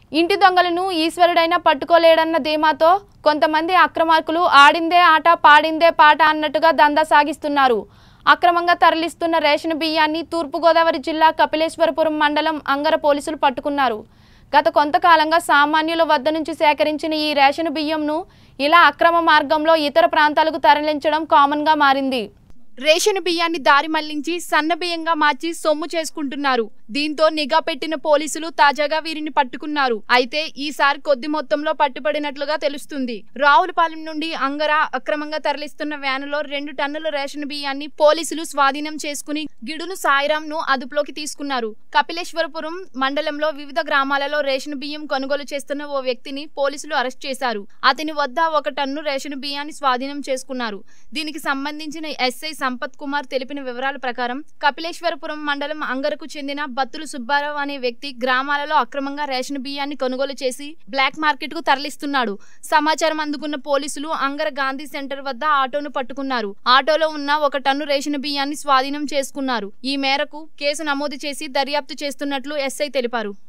ఇంటి దొంగలను ఈశ్వరుడైనా పట్టుకోలేడన్న ధీమాతో కొంతమంది అక్రమార్కులు ఆడిందే ఆట పాడిందే పాట అన్నట్టుగా దందా సాగిస్తున్నారు అక్రమంగా తరలిస్తున్న రేషన్ బియ్యాన్ని తూర్పుగోదావరి జిల్లా కపిలేశ్వరపురం మండలం అంగర పోలీసులు పట్టుకున్నారు గత కొంతకాలంగా సామాన్యుల వద్ద నుంచి సేకరించిన ఈ రేషన్ బియ్యంను ఇలా అక్రమ మార్గంలో ఇతర ప్రాంతాలకు తరలించడం కామన్గా మారింది రేషన్ బియ్యాన్ని దారి మళ్లించి సన్న బియ్యంగా మార్చి సొమ్ము చేసుకుంటున్నారు దీంతో నిఘా పెట్టిన పోలీసులు తాజాగా వీరిని పట్టుకున్నారు అయితే ఈసారి కొద్ది మొత్తంలో పట్టుబడినట్లుగా తెలుస్తుంది రావులపాలెం నుండి అంగర అక్రమంగా తరలిస్తున్న వ్యానులో రెండు టన్నుల రేషన్ బియ్యాన్ని పోలీసులు స్వాధీనం చేసుకుని గిడును సాయిరాం ను అదుపులోకి తీసుకున్నారు కపిలేశ్వరపురం మండలంలో వివిధ గ్రామాలలో రేషన్ బియ్యం కొనుగోలు చేస్తున్న ఓ వ్యక్తిని పోలీసులు అరెస్ట్ చేశారు అతని వద్ద ఒక టన్ను రేషన్ బియ్యాన్ని స్వాధీనం చేసుకున్నారు దీనికి సంబంధించిన ఎస్ఐ సంపత్ కుమార్ తెలిపిన వివరాల ప్రకారం కపిలేశ్వరపురం మండలం అంగరకు చెందిన బత్తులు సుబ్బారావు అనే వ్యక్తి గ్రామాలలో అక్రమంగా రేషన్ బియ్యాన్ని కొనుగోలు చేసి బ్లాక్ మార్కెట్ కు తరలిస్తున్నాడు సమాచారం అందుకున్న పోలీసులు అంగర గాంధీ సెంటర్ వద్ద ఆటోను పట్టుకున్నారు ఆటోలో ఉన్న ఒక టన్ను రేషన్ బియ్యాన్ని స్వాధీనం చేసుకున్నారు ఈ మేరకు కేసు నమోదు చేసి దర్యాప్తు చేస్తున్నట్లు ఎస్ఐ తెలిపారు